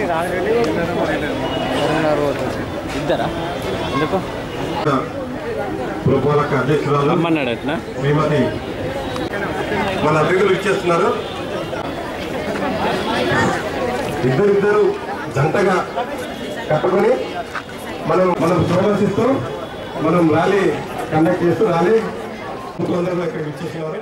కరీంనగర్ పోతుంది ఇద్దరా ఎందుకు పురపాలక అధ్యక్షురాలు రమ్మన్నాడు అట్లా శ్రీమతి మన అతిథులు ఇచ్చేస్తున్నారు ఇద్దరిద్దరు జంటగా కట్టుకొని మనం మనం ప్రదర్శిస్తూ మనం ర్యాలీ కండక్ట్ చేస్తూ ర్యాలీ అందరూ ఇక్కడ ఇచ్చేసినారు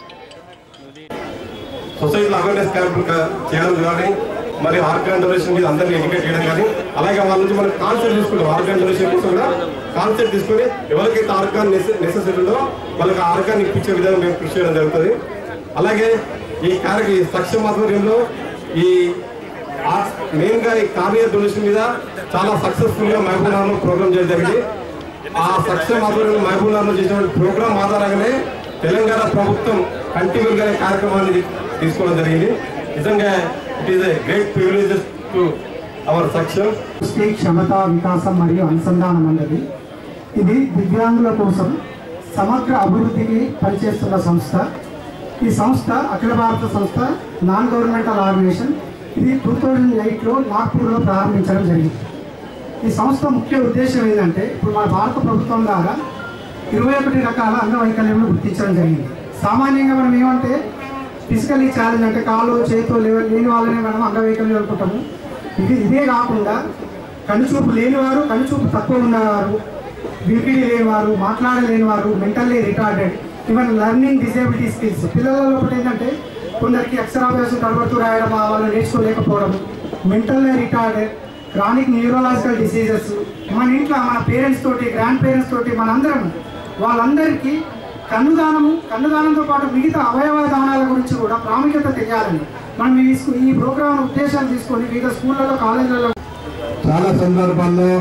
సొసైటీలో అవేర్నెస్ క్యాంపులు కా- చేయడం కానీ మరి ఆర్గాన్ డొనేషన్ మీద అందరినీ ఎడ్యుకేట్ చేయడం కానీ అలాగే వాళ్ళ నుంచి మనం కాన్సెప్ట్ తీసుకుంటాం ఆర్గాన్ డొనేషన్ కోసం కూడా కాన్సెప్ట్ తీసుకొని ఎవరికైతే ఆర్గాన్ నెసెసరీ ఉందో వాళ్ళకి ఆర్గాన్ ఇప్పించే విధంగా మేము కృషి చేయడం జరుగుతుంది అలాగే ఈ కార్య ఈ సక్షం ఆధ్వర్యంలో ఈ మెయిన్ గా ఈ కార్య డొనేషన్ మీద చాలా సక్సెస్ఫుల్ గా మహబూబ్నగర్ లో ప్రోగ్రామ్ చేయడం జరిగింది ఆ సక్షం ఆధ్వర్యంలో మహబూబ్నగర్ లో చేసినటువంటి ప్రోగ్రామ్ ఆధారంగానే తెలంగాణ ప్రభుత్వం కంటిన్యూ గానే కార్యక్రమాన్ని తీసుకోవడం జరిగింది నిజంగా it is a great privileges to our success దృష్టి క్షమత వికాసం మరియు అనుసంధానం అన్నది ఇది దివ్యాంగుల కోసం సమగ్ర అభివృద్ధికి పనిచేస్తున్న సంస్థ ఈ సంస్థ అఖిల భారత సంస్థ నాన్ గవర్నమెంటల్ ఆర్గనైజేషన్ ఇది టూ థౌజండ్ ఎయిట్లో నాగ్పూర్లో ప్రారంభించడం జరిగింది ఈ సంస్థ ముఖ్య ఉద్దేశం ఏంటంటే ఇప్పుడు మన భారత ప్రభుత్వం ద్వారా ఇరవై ఒకటి రకాల అంగవైకల్యములు గుర్తించడం జరిగింది సామాన్యంగా మనం ఏమంటే ఫిజికల్లీ ఛాలెంజ్ అంటే కాలు చేతో లేవ- లేని వాళ్ళని మనం అంగవైకల్యం అనుకుంటాము ఇది ఇదే కాకుండా కనుచూపు లేనివారు కనుచూపు తక్కువ ఉన్నవారు విపిడి లేనివారు మాట్లాడలేని వారు mentally retarded even learning disability skills పిల్లలలో ఒకటి ఏంటంటే కొందరికి అక్షరాభ్యాసం కనబడుతూ రాయడం ఆ వాళ్ళు నేర్చుకోలేకపోవడం mentally retarded chronic neurological diseases మన ఇంట్లో మన పేరెంట్స్ తోటి గ్రాండ్ పేరెంట్స్ తోటి మనందరం వాళ్ళందరికీ కన్నుదానము కన్నుదానంతో పాటు మిగతా అవయవ దానాల గురించి కూడా ప్రాముఖ్యత తెలియాలని మనం ఈ స్కూ- ఈ ప్రోగ్రామ్ ఉద్దేశాలు తీసుకొని వివిధ స్కూళ్ళలో కాలేజీలలో చాలా సందర్భాల్లో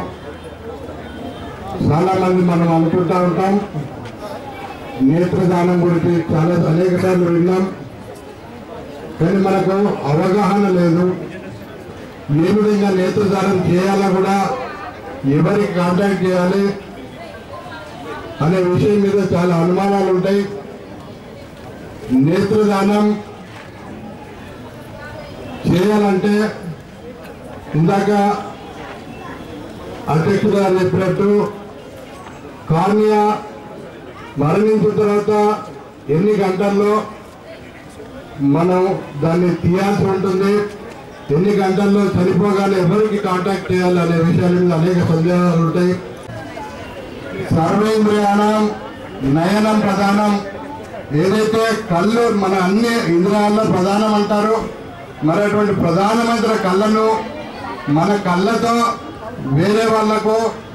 చాలా మంది మనం అనుకుంటా ఉంటాం నేత్రదానం గురించి చాలా అనేక సార్లు విన్నాం కానీ మనకు అవగాహన లేదు ఏ విధంగా నేత్రదానం చేయాలో కూడా ఎవరికి కాంటాక్ట్ చేయాలి అనే విషయం మీద చాలా అనుమానాలు ఉంటాయి నేత్రదానం చేయాలంటే ఇందాక అధ్యక్షుడు గారు చెప్పినట్టు కార్నియా మరణించిన తర్వాత ఎన్ని గంటల్లో మనం దాన్ని తీయాల్సి ఉంటుంది ఎన్ని గంటల్లో చనిపోగానే ఎవరికి కాంటాక్ట్ చేయాలి అనే విషయాల మీద అనేక సందేహాలు ఉంటాయి సర్వేంద్రియాణం నయనం ప్రధానం ఏదైతే కళ్ళు మన అన్ని ఇంద్రియాల్లో ప్రధానం అంటారు మరి అటువంటి ప్రధానమైన కళ్ళను మన కళ్ళతో వేరే వాళ్లకు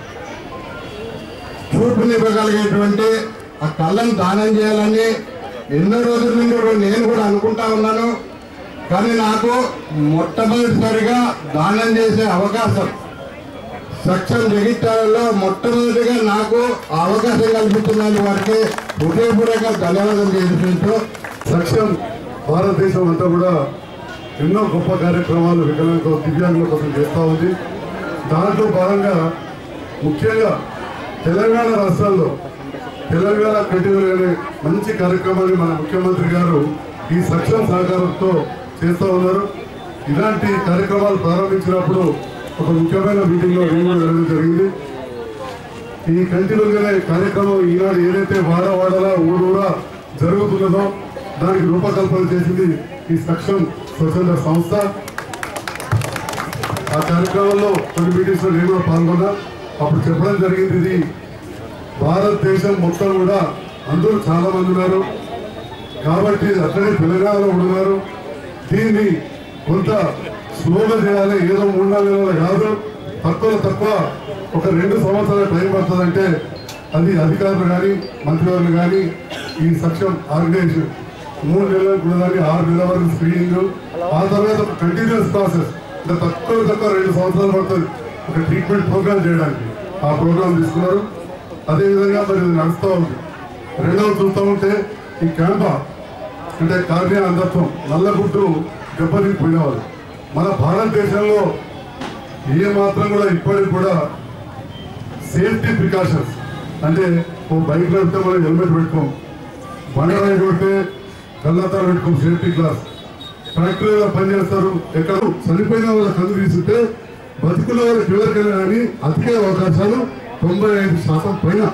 చూపునివ్వగలిగేటువంటి ఆ కళ్ళను దానం చేయాలని ఎన్నో రోజుల నుండి కూడా నేను కూడా అనుకుంటా ఉన్నాను కానీ నాకు మొట్టమొదటిసారిగా దానం చేసే అవకాశం సక్షం జగిత్యాలలో మొట్టమొదటిగా నాకు ఆ అవకాశం కల్పిస్తున్న వారికి హృదయపూర్వక ధన్యవాదాలు చేసుకుంటూ సక్షం భారతదేశం అంతా కూడా ఎన్నో గొప్ప కార్యక్రమాలు వికలాంగుల దివ్యాంగుల కోసం చేస్తూ ఉంది దాంట్లో భాగంగా ముఖ్యంగా తెలంగాణ రాష్ట్రాల్లో తెలంగాణ కంటిన్యూ అనే మంచి కార్యక్రమాన్ని మన ముఖ్యమంత్రి గారు ఈ సక్షం సహకారంతో చేస్తూ ఉన్నారు ఇలాంటి కార్యక్రమాలు ప్రారంభించినప్పుడు ఒక ముఖ్యమైన మీటింగ్లో నేను కూడా వెళ్ళడం జరిగింది ఈ కంటిన్యూగానే కార్యక్రమం ఈనాడు ఏదైతే వాడవాడలా ఊరూరా జరుగుతున్నదో దానికి రూపకల్పన చేసింది ఈ సక్షం స్వచ్ఛంద సంస్థ ఆ కార్యక్రమంలో కొన్ని మీటింగ్స్ లో నేను కూడా పాల్గొన్నా అప్పుడు చెప్పడం జరిగింది ఇది భారతదేశం మొత్తం కూడా అందరూ చాలా మంది ఉన్నారు కాబట్టి అట్లనే తెలంగాణలో ఉన్నారు దీన్ని కొంత స్లోగా చేయాలి ఏదో మూడు నాలుగు నెలలు కాదు తక్కువ తక్కువ ఒక రెండు సంవత్సరాల టైం పడుతుందంటే అది అధికారులు కానీ మంత్రివర్యులు కానీ ఈ సక్షం ఆర్గనైజేషన్ మూడు నెలలకు కూడా కానీ ఆరు నెలల వరకు స్క్రీనింగ్ ఆ తర్వాత ఒక కంటిన్యూస్ ప్రాసెస్ అంటే తక్కువ తక్కువ రెండు సంవత్సరాలు పడుతుంది ఒక ట్రీట్మెంట్ ప్రోగ్రామ్ చేయడానికి ఆ ప్రోగ్రామ్ తీసుకున్నారు అదేవిధంగా మరి ఇది నడుస్తూ ఉంది రెండవది చూస్తూ ఉంటే ఈ క్యాంపా అంటే కార్నియా అంధత్వం నల్లగుడ్డు దెబ్బతిని పోయినవారు మన భారతదేశంలో ఏ మాత్రం కూడా ఇప్పటికి కూడా సేఫ్టీ ప్రికాషన్స్ అంటే ఓ బైక్ నడిపితే మనం హెల్మెట్ పెట్టుకోం బండ రైడ్ కొడితే కళ్ళతాలు పెట్టుకోం సేఫ్టీ గ్లాస్ ఫ్యాక్టరీలో పనిచేస్తారు ఎక్కడ చనిపోయిన వాళ్ళ కళ్ళు తీసుంటే బతుకుల వాళ్ళకి ఎవరికైనా కానీ అతికే అవకాశాలు తొంభై ఐదు శాతం పైన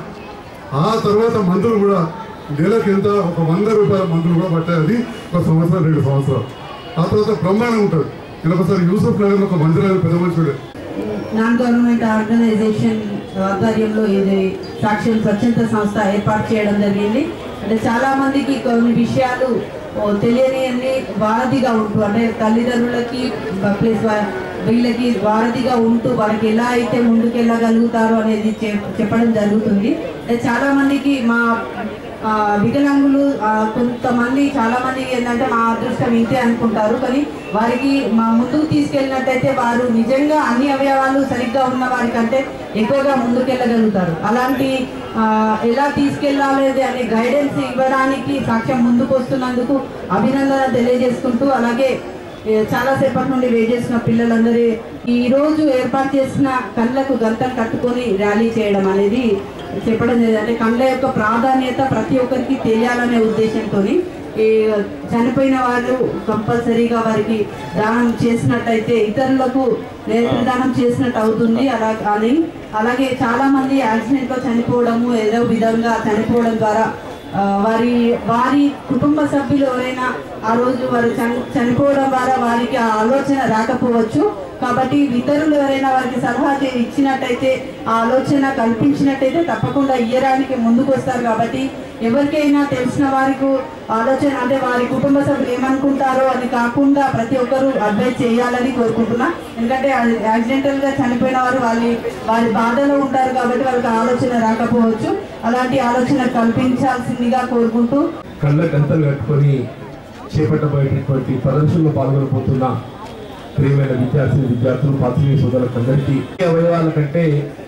ఆ తర్వాత మందులు కూడా నెలకు ఎంత ఒక వంద రూపాయల మందులు కూడా పట్టాయి అది ఒక సంవత్సరం రెండు సంవత్సరాలు ఆ తర్వాత బ్రహ్మాండం ఉంటుంది ఇలా ఒకసారి యూసఫ్ నగర్ ఒక మందిరాన్ని పెద్ద మనుషుడే నాన్ గవర్నమెంట్ ఆర్గనైజేషన్ ఆధ్వర్యంలో ఇది సాక్ష్యం స్వచ్ఛంద సంస్థ ఏర్పాటు చేయడం జరిగింది అంటే చాలా మందికి కొన్ని విషయాలు ఓ, తెలియని అన్ని వారధిగా ఉంటూ అంటే తల్లిదండ్రులకి ప్లస్ వీళ్ళకి వారధిగా ఉంటూ వాళ్ళకి ఎలా అయితే ముందుకెళ్ళగలుగుతారో అనేది చెప్- చెప్పడం జరుగుతుంది అంటే చాలా మందికి మా ఆ, వికలాంగులు ఆ, కొంతమంది చాలా మంది ఏంటంటే మా అదృష్టం ఇంతే అనుకుంటారు కానీ వారికి మా ముందుకు తీసుకెళ్ళినట్టయితే వారు నిజంగా అన్ని అవయవాలు సరిగ్గా ఉన్న వారికంటే ఎక్కువగా ముందుకెళ్ళగలుగుతారు అలాంటి ఆ, ఎలా తీసుకెళ్ళాలి అనే గైడెన్స్ ఇవ్వడానికి సాక్ష్యం ముందుకు వస్తున్నందుకు అభినందన తెలియజేసుకుంటూ అలాగే ఏ, చాలా సేపటి నుండి వెయిట్ చేసిన పిల్లలందరి ఈ రోజు ఏర్పాటు చేసిన కళ్ళకు గంటలు కట్టుకొని ర్యాలీ చేయడం అనేది చెప్పడం జరిగింది అంటే కళ్ళ యొక్క ప్రాధాన్యత ప్రతి ఒక్కరికి తెలియాలనే ఉద్దేశంతో ఈ చనిపోయిన వాళ్ళు కంపల్సరీగా వారికి దానం చేసినట్టయితే ఇతరులకు నేత్రదానం చేసినట్టు అవుతుంది అలా అని అలాగే చాలా మంది యాక్సిడెంట్ లో చనిపోవడము ఏదో విధంగా చనిపోవడం ద్వారా ఆ, వారి వారి కుటుంబ సభ్యులు ఎవరైనా ఆ రోజు వారు చని- చనిపోవడం ద్వారా వారికి ఆ ఆలోచన రాకపోవచ్చు కాబట్టి ఇతరులు ఎవరైనా వారికి సలహా చే- ఇచ్చినట్టయితే ఆ ఆలోచన కల్పించినట్టయితే తప్పకుండా ఇయ్యడానికి ముందుకు వస్తారు కాబట్టి ఎవరికైనా తెలిసిన వారికి ఆలోచన అంటే వారి కుటుంబ సభ్యులు ఏమనుకుంటారో అని కాకుండా ప్రతి ఒక్కరూ అడ్వైస్ చేయాలని కోరుకుంటున్నా ఎందుకంటే అది యాక్సిడెంటల్ గా చనిపోయిన వారు వాళ్ళ వారి బాధలో ఉంటారు కాబట్టి వాళ్ళకి ఆలోచన రాకపోవచ్చు అలాంటి ఆలోచన కల్పించాల్సిందిగా కోరుకుంటూ కళ్ళ గంతలు కట్టుకొని చేపట్టబోయేటటువంటి ప్రదర్శనలో పాల్గొనబోతున్న ప్రియమైన విద్యార్థి విద్యార్థులు పాత్రిక సోదరులందరికీ ఈ అవయవాల కంటే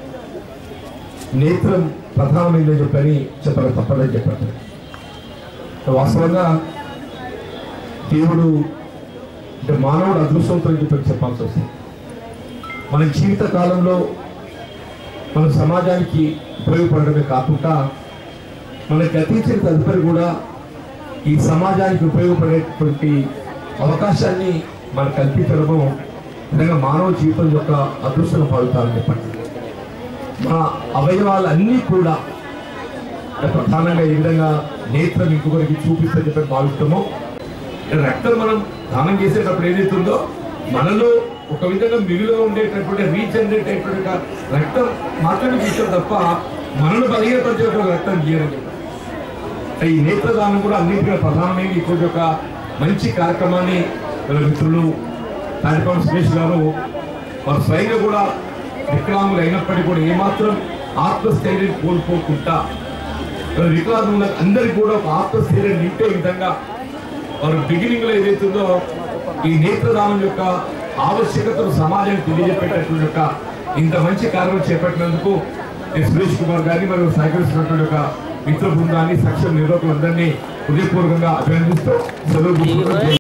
నేత్రం ప్రధానమైందని చెప్పని చెప్పక తప్పదని చెప్పండి వాస్తవంగా దేవుడు అంటే మానవుడు అదృష్టవంతుని చెప్పి చెప్పాల్సి వస్తుంది మన జీవిత కాలంలో మన సమాజానికి ఉపయోగపడడమే కాకుండా మనకి గతించిన తదుపరి కూడా ఈ సమాజానికి ఉపయోగపడేటువంటి అవకాశాన్ని మనకు కల్పించడము నిజంగా మానవ జీవితం యొక్క అదృష్టం భావితాలని చెప్పండి మన అవయవాలన్నీ కూడా ప్రధానంగా ఏ విధంగా నేత్రం ఇంకొకరికి చూపిస్తే చెప్పి భావిస్తామో రక్తం మనం దానం చేసేటప్పుడు ఏదైతుందో మనలో ఒక విధంగా మిగులుగా ఉండేటటువంటి రీజనరేట్ అయినటువంటి ఒక రక్తం మాత్రమే తీసాం తప్ప మనను బలహీనపరిచే ఒక రక్తం గీయడం ఈ నేత్రదానం కూడా అన్నింటిలో ప్రధానమైన ఇటువంటి ఒక మంచి కార్యక్రమాన్ని మన మిత్రులు తాటిపాటి సురేష్ గారు వారు స్వయంగా కూడా వికలాంగులు అయినప్పటికీ కూడా ఏమాత్రం ఆత్మస్థైర్యం కోల్పోకుండా మన వికలాంగులకు అందరికీ కూడా ఒక ఆత్మస్థైర్యం నింపే విధంగా వారు బిగినింగ్ లో ఏదైతుందో ఈ నేత్రదానం యొక్క ఆవశ్యకతను సమాజానికి తెలియజెప్పేటటువంటి యొక్క ఇంత మంచి కార్యక్రమం చేపట్టినందుకు నేను సురేష్ కుమార్ గారిని మరియు సహకరిస్తున్నటువంటి ఒక మిత్ర బృందాన్ని సక్షం నిర్వాహకులందరినీ హృదయపూర్వకంగా అభినందిస్తూ సెలవు తీసుకుంటూ